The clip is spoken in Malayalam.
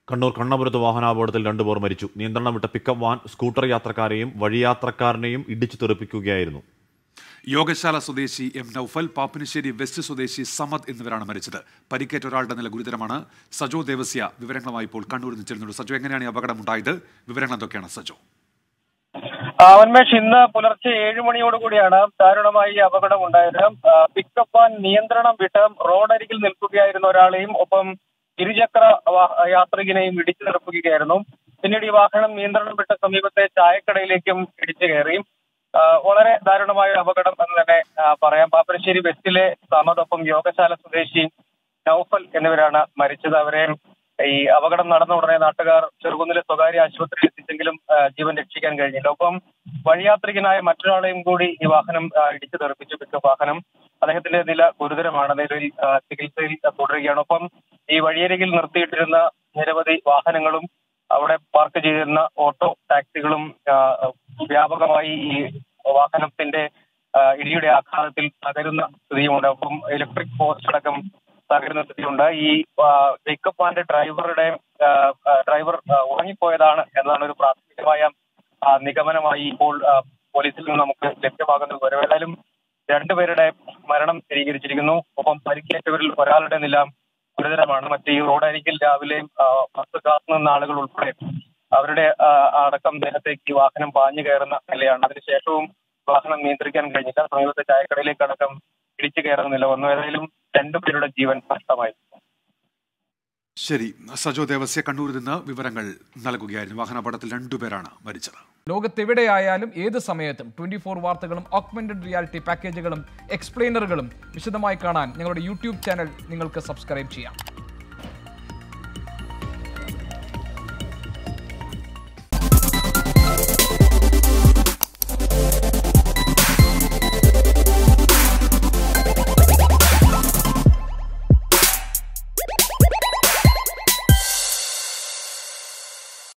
കണ്ണൂർ കണ്ണപുരത്ത് വാഹനാപകടത്തിൽ രണ്ടുപേർ മരിച്ചു നിയന്ത്രണം വിട്ട പിക്കപ്പ് വാൻ സ്കൂട്ടർ യാത്രക്കാരെയും വഴിയാത്രക്കാരനെയും ഇടിച്ചു തെറിപ്പിക്കുകയായിരുന്നു യോഗശാല സ്വദേശി എം നൌഫൽ പാപ്പിനിശ്ശേരി വെസ്റ്റ് സ്വദേശി സമദ് എന്നിവരാണ് മരിച്ചത് പരിക്കേറ്റ ഒരാളുടെ നില ഗുരുതരമാണ് സജോ ദേവസ്യ വിവരങ്ങളുമായി ഇപ്പോൾ കണ്ണൂരിൽ നിന്ന് ചേരുന്നുണ്ട് സജോ എങ്ങനെയാണ് ഈ അപകടം ഉണ്ടായത് വിവരങ്ങൾ എന്തൊക്കെയാണ് സജോ ആ, ഉന്മേഷ് ഇന്ന് പുലർച്ചെ ഏഴ് മണിയോടുകൂടിയാണ് ദാരുണമായി ഈ അപകടം ഉണ്ടായത് ആ, പിക്കപ്പ് വാൻ നിയന്ത്രണം വിട്ട് റോഡരികിൽ നിൽക്കുകയായിരുന്ന ഒരാളെയും ഒപ്പം ഇരുചക്ര വാ- യാത്രികനെയും ഇടിച്ചു നിറക്കുകയായിരുന്നു പിന്നീട് ഈ വാഹനം നിയന്ത്രണം വിട്ട സമീപത്തെ ചായക്കടയിലേക്കും ഇടിച്ചു കയറി ആ, വളരെ ദാരുണമായ ഒരു അപകടം എന്ന് തന്നെ ആ, പറയാം പാപ്പനശ്ശേരി വെസ്റ്റിലെ സമതൊപ്പം യോഗശാല സ്വദേശി നൌഫൽ എന്നിവരാണ് മരിച്ചത് അവരെ ഈ അപകടം നടന്ന ഉടനെ നാട്ടുകാർ ചെറുകുന്നിലെ സ്വകാര്യ ആശുപത്രിയിൽ എത്തിച്ചെങ്കിലും ആ, ജീവൻ രക്ഷിക്കാൻ കഴിഞ്ഞില്ല ഒപ്പം വഴിയാത്രികനായ മറ്റൊരാളെയും കൂടി ഈ വാഹനം ആ, ഇടിച്ചു തെറിപ്പിച്ചു പിക്കപ്പ് വാഹനം അദ്ദേഹത്തിന്റെ നില ഗുരുതരമാണ് നിലവിൽ ആ, ചികിത്സയിൽ തുടരുകയാണ് ഒപ്പം ഈ വഴിയരികിൽ നിർത്തിയിട്ടിരുന്ന നിരവധി വാഹനങ്ങളും അവിടെ പാർക്ക് ചെയ്തിരുന്ന ഓട്ടോ ടാക്സികളും ആ, വ്യാപകമായി ഈ വാഹനത്തിന്റെ ആ, ഇടിയുടെ ആഘാതത്തിൽ തകരുന്ന സ്ഥിതിയുമുണ്ട് ഒപ്പം ഇലക്ട്രിക് പോസ്റ്റ് അടക്കം തകരുന്ന സ്ഥിതിയുണ്ട് ഈ പിക്കപ്പ് വാന്റെ ഡ്രൈവറുടെ ആ, ആ, ഡ്രൈവർ ആ, ഉറങ്ങിപ്പോയതാണ് എന്നതാണ് ഒരു പ്രാഥമികമായ ആ, നിഗമനമായി ഇപ്പോൾ ആ, പോലീസിൽ നിന്ന് നമുക്ക് ലഭ്യമാകുന്ന വിവരം ഏതായാലും രണ്ടുപേരുടെ മരണം സ്ഥിരീകരിച്ചിരിക്കുന്നു ഒപ്പം പരിക്കേറ്റവരിൽ ഒരാളുടെ നില ഗുരുതരമാണ് മറ്റ് ഈ റോഡരികിൽ രാവിലെ ആ, ബസ് കാത്തു നിന്ന ആളുകൾ ഉൾപ്പെടെ അവരുടെ ആ, അടക്കം ദേഹത്തേക്ക് ഈ വാഹനം പാഞ്ഞു കയറുന്ന നിലയാണ് അതിനുശേഷവും വാഹനം നിയന്ത്രിക്കാൻ കഴിഞ്ഞില്ല സമീപത്തെ ചായക്കടയിലേക്ക് അടക്കം ഇടിച്ചു കയറുന്ന നില വന്നു ഏതായാലും രണ്ടുപേരുടെ ജീവൻ നഷ്ടമായി ശരി സജോ ദേവസ്യ കണ്ണൂരിൽ നിന്ന് വിവരങ്ങൾ നൽകുകയായിരുന്നു വാഹനാപകടത്തിൽ രണ്ടുപേരാണ് മരിച്ചത് ലോകത്തെവിടെയായാലും ഏത് സമയത്തും ട്വന്റി ഫോർ വാർത്തകളും ഓഗ്മെന്റഡ് റിയാലിറ്റി പാക്കേജുകളും എക്സ്പ്ലെയിനറുകളും വിശദമായി കാണാൻ ഞങ്ങളുടെ യൂട്യൂബ് ചാനൽ നിങ്ങൾക്ക് സബ്സ്ക്രൈബ് ചെയ്യാം